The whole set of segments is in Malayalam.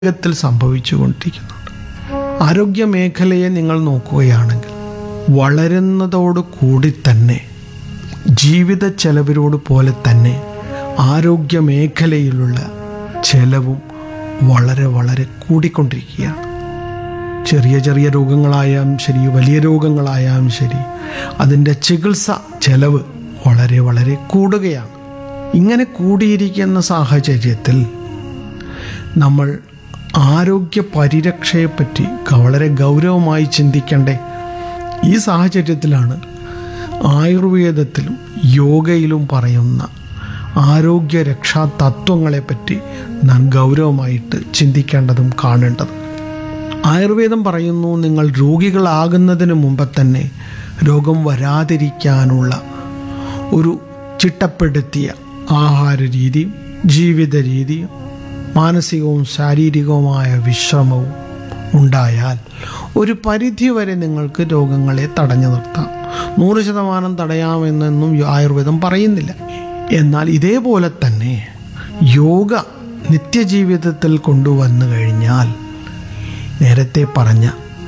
വേഗത്തിൽ സംഭവിച്ചുകൊണ്ടിരിക്കുന്നുണ്ട് ആരോഗ്യ മേഖലയെ നിങ്ങൾ നോക്കുകയാണെങ്കിൽ വളരുന്നതോട് കൂടി തന്നെ ജീവിത ചെലവിനോട് പോലെ തന്നെ ആരോഗ്യ മേഖലയിലുള്ള ചെലവും വളരെ വളരെ കൂടിക്കൊണ്ടിരിക്കുകയാണ് ചെറിയ ചെറിയ രോഗങ്ങളായാലും ശരി വലിയ രോഗങ്ങളായാലും ശരി അതിൻ്റെ ചികിത്സ ചെലവ് വളരെ വളരെ കൂടുകയാണ് ഇങ്ങനെ കൂടിയിരിക്കുന്ന സാഹചര്യത്തിൽ നമ്മൾ ആരോഗ്യ പരിരക്ഷയെപ്പറ്റി വളരെ ഗൗരവമായി ചിന്തിക്കേണ്ടേ ഈ സാഹചര്യത്തിലാണ് ആയുർവേദത്തിലും യോഗയിലും പറയുന്ന ആരോഗ്യ രക്ഷാ തത്വങ്ങളെപ്പറ്റി നാം ഗൗരവമായിട്ട് ചിന്തിക്കേണ്ടതും കാണേണ്ടതും ആയുർവേദം പറയുന്നു നിങ്ങൾ രോഗികളാകുന്നതിന് മുമ്പ് തന്നെ രോഗം വരാതിരിക്കാനുള്ള ഒരു ചിട്ടപ്പെടുത്തിയ ആഹാര രീതി ജീവിത രീതിയും മാനസികവും ശാരീരികവുമായ വിശ്രമവും ഉണ്ടായാൽ ഒരു പരിധി വരെ നിങ്ങൾക്ക് രോഗങ്ങളെ തടഞ്ഞു നിർത്താം നൂറ് ശതമാനം തടയാമെന്നൊന്നും ആയുർവേദം പറയുന്നില്ല എന്നാൽ ഇതേപോലെ തന്നെ യോഗ നിത്യജീവിതത്തിൽ കൊണ്ടുവന്നു കഴിഞ്ഞാൽ നേരത്തെ പറഞ്ഞ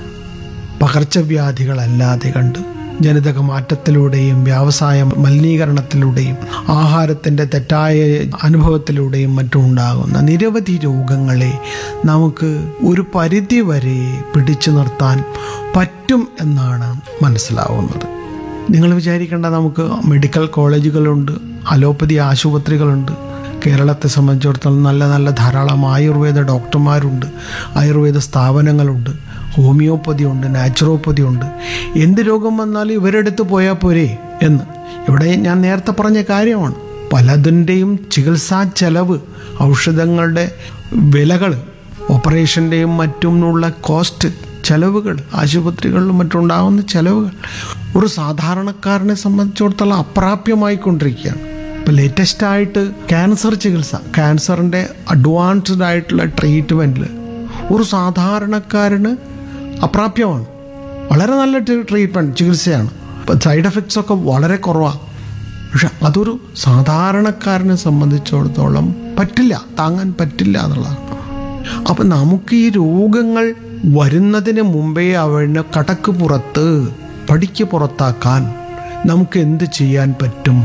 പകർച്ചവ്യാധികളല്ലാതെ കണ്ട് ജനിതക മാറ്റത്തിലൂടെയും വ്യവസായ മലിനീകരണത്തിലൂടെയും ആഹാരത്തിൻ്റെ തെറ്റായ അനുഭവത്തിലൂടെയും മറ്റും ഉണ്ടാകുന്ന നിരവധി രോഗങ്ങളെ നമുക്ക് ഒരു പരിധി വരെ പിടിച്ചു നിർത്താൻ പറ്റും എന്നാണ് മനസ്സിലാവുന്നത് നിങ്ങൾ വിചാരിക്കേണ്ട നമുക്ക് മെഡിക്കൽ കോളേജുകളുണ്ട് അലോപ്പതി ആശുപത്രികളുണ്ട് കേരളത്തെ സംബന്ധിച്ചിടത്തോളം നല്ല നല്ല ധാരാളം ആയുർവേദ ഡോക്ടർമാരുണ്ട് ആയുർവേദ സ്ഥാപനങ്ങളുണ്ട് ഹോമിയോപ്പതി ഉണ്ട് നാച്ചുറോപ്പതി ഉണ്ട് എന്ത് രോഗം വന്നാലും ഇവരെടുത്ത് പോയാൽ പോരെ എന്ന് ഇവിടെ ഞാൻ നേരത്തെ പറഞ്ഞ കാര്യമാണ് പലതിൻ്റെയും ചികിത്സാ ചെലവ് ഔഷധങ്ങളുടെ വിലകൾ ഓപ്പറേഷൻ്റെയും മറ്റുമുള്ള കോസ്റ്റ് ചെലവുകൾ ആശുപത്രികളിലും മറ്റുണ്ടാകുന്ന ചെലവുകൾ ഒരു സാധാരണക്കാരനെ സംബന്ധിച്ചിടത്തോളം അപ്രാപ്യമായിക്കൊണ്ടിരിക്കുകയാണ് ഇപ്പോൾ ലേറ്റസ്റ്റ് ആയിട്ട് ക്യാൻസർ ചികിത്സ ക്യാൻസറിൻ്റെ അഡ്വാൻസ്ഡ് ആയിട്ടുള്ള ട്രീറ്റ്മെൻറ്റിൽ ഒരു സാധാരണക്കാരന് അപ്രാപ്യമാണ് വളരെ നല്ല ട്രീറ്റ്മെൻറ്റ് ചികിത്സയാണ് ഇപ്പം സൈഡ് എഫക്ട്സ് ഒക്കെ വളരെ കുറവാണ് പക്ഷെ അതൊരു സാധാരണക്കാരനെ സംബന്ധിച്ചിടത്തോളം പറ്റില്ല താങ്ങാൻ പറ്റില്ല എന്നുള്ളതാണ് അപ്പം നമുക്ക് ഈ രോഗങ്ങൾ വരുന്നതിന് മുമ്പേ അവനെ കടക്ക് പുറത്ത് പടിക്ക് പുറത്താക്കാൻ നമുക്ക് എന്ത് ചെയ്യാൻ പറ്റും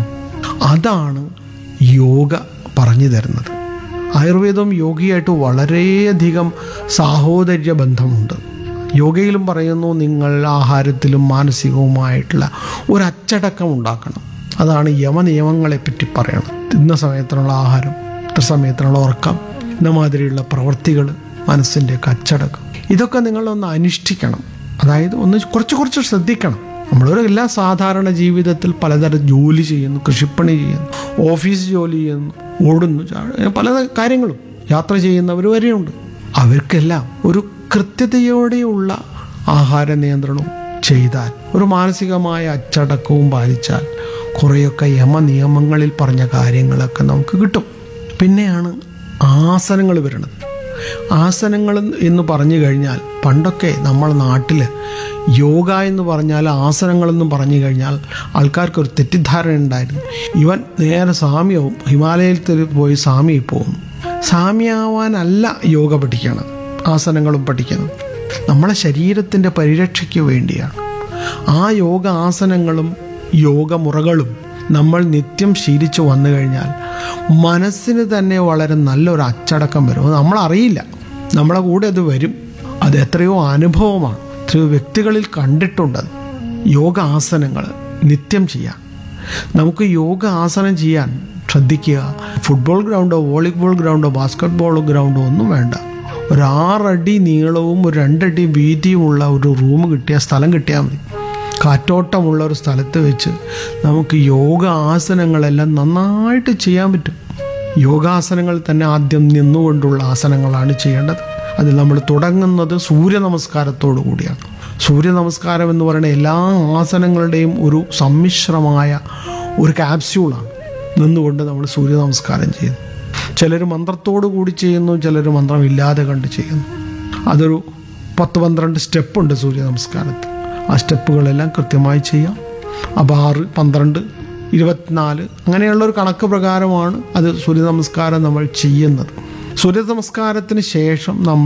അതാണ് യോഗ പറഞ്ഞു തരുന്നത് ആയുർവേദവും യോഗയായിട്ട് വളരെയധികം സാഹോദര്യ ബന്ധമുണ്ട് യോഗയിലും പറയുന്നു നിങ്ങൾ ആഹാരത്തിലും മാനസികവുമായിട്ടുള്ള ഒരു അച്ചടക്കം ഉണ്ടാക്കണം അതാണ് യമനിയമങ്ങളെ പറ്റി പറയണം ഇന്ന സമയത്തിനുള്ള ആഹാരം ഇത്ര സമയത്തിനുള്ള ഉറക്കം ഇന്ന മാതിരിയുള്ള പ്രവൃത്തികൾ മനസ്സിൻ്റെ ഒക്കെ അച്ചടക്കം ഇതൊക്കെ നിങ്ങളൊന്ന് അനുഷ്ഠിക്കണം അതായത് ഒന്ന് കുറച്ച് കുറച്ച് ശ്രദ്ധിക്കണം നമ്മളൊരു എല്ലാ സാധാരണ ജീവിതത്തിൽ പലതരം ജോലി ചെയ്യുന്നു കൃഷിപ്പണി ചെയ്യുന്നു ഓഫീസ് ജോലി ചെയ്യുന്നു ഓടുന്നു ചാ- പല കാര്യങ്ങളും യാത്ര ചെയ്യുന്നവർ വരെയുണ്ട് അവർക്കെല്ലാം ഒരു കൃത്യതയോടെയുള്ള ആഹാര നിയന്ത്രണവും ചെയ്താൽ ഒരു മാനസികമായ അച്ചടക്കവും പാലിച്ചാൽ കുറേയൊക്കെ യമ നിയമങ്ങളിൽ പറഞ്ഞ കാര്യങ്ങളൊക്കെ നമുക്ക് കിട്ടും പിന്നെയാണ് ആസനങ്ങൾ വരുന്നത് ആസനങ്ങൾ എന്ന് പറഞ്ഞു കഴിഞ്ഞാൽ പണ്ടൊക്കെ നമ്മളെ നാട്ടിൽ യോഗ എന്ന് പറഞ്ഞാൽ ആസനങ്ങളെന്നും പറഞ്ഞു കഴിഞ്ഞാൽ ആൾക്കാർക്ക് ഒരു തെറ്റിദ്ധാരണ ഉണ്ടായിരുന്നു ഇവൻ നേരെ സാമ്യവും ഹിമാലയത്തിൽ പോയി സാമിയിൽ പോകുന്നു സാമ്യാവാനല്ല യോഗ പഠിക്കണം ആസനങ്ങളും പഠിക്കണം നമ്മളെ ശരീരത്തിൻ്റെ പരിരക്ഷയ്ക്ക് വേണ്ടിയാണ് ആ യോഗ ആസനങ്ങളും യോഗമുറകളും നമ്മൾ നിത്യം ശീലിച്ചു വന്നു കഴിഞ്ഞാൽ മനസ്സിന് തന്നെ വളരെ നല്ലൊരു അച്ചടക്കം വരും അത് നമ്മളറിയില്ല നമ്മളെ കൂടെ അത് വരും അത് എത്രയോ അനുഭവമാണ് എത്രയോ വ്യക്തികളിൽ കണ്ടിട്ടുണ്ടത് യോഗ ആസനങ്ങൾ നിത്യം ചെയ്യാം നമുക്ക് യോഗ ആസനം ചെയ്യാൻ ശ്രദ്ധിക്കുക ഫുട്ബോൾ ഗ്രൗണ്ടോ വോളിബോൾ ഗ്രൗണ്ടോ ബാസ്കറ്റ് ബോൾ ഗ്രൗണ്ടോ ഒന്നും വേണ്ട ഒരു ആറടി നീളവും ഒരു രണ്ടടി വീതിയുമുള്ള ഒരു റൂം കിട്ടിയ സ്ഥലം കിട്ടിയാൽ മതി കാറ്റോട്ടമുള്ള ഒരു സ്ഥലത്ത് വെച്ച് നമുക്ക് യോഗ ആസനങ്ങളെല്ലാം നന്നായിട്ട് ചെയ്യാൻ പറ്റും യോഗാസനങ്ങൾ തന്നെ ആദ്യം നിന്നുകൊണ്ടുള്ള ആസനങ്ങളാണ് ചെയ്യേണ്ടത് അതിൽ നമ്മൾ തുടങ്ങുന്നത് സൂര്യ നമസ്കാരത്തോടു കൂടിയാണ് സൂര്യ നമസ്കാരം എന്ന് പറയുന്ന എല്ലാ ആസനങ്ങളുടെയും ഒരു സമ്മിശ്രമായ ഒരു ക്യാപ്സ്യൂളാണ് നിന്നുകൊണ്ട് നമ്മൾ സൂര്യ നമസ്കാരം ചെയ്യുന്നു ചിലർ മന്ത്രത്തോടു കൂടി ചെയ്യുന്നു ചിലർ മന്ത്രമില്ലാതെ കണ്ട് ചെയ്യുന്നു അതൊരു പത്ത് പന്ത്രണ്ട് സ്റ്റെപ്പുണ്ട് സൂര്യ നമസ്കാരത്തിൽ ആ സ്റ്റെപ്പുകളെല്ലാം കൃത്യമായി ചെയ്യാം അപ്പോൾ ആറ് പന്ത്രണ്ട് ഇരുപത്തിനാല് അങ്ങനെയുള്ള ഒരു കണക്ക് പ്രകാരമാണ് അത് സൂര്യ നമസ്കാരം നമ്മൾ ചെയ്യുന്നത് സൂര്യ നമസ്കാരത്തിന് ശേഷം നമ്മൾ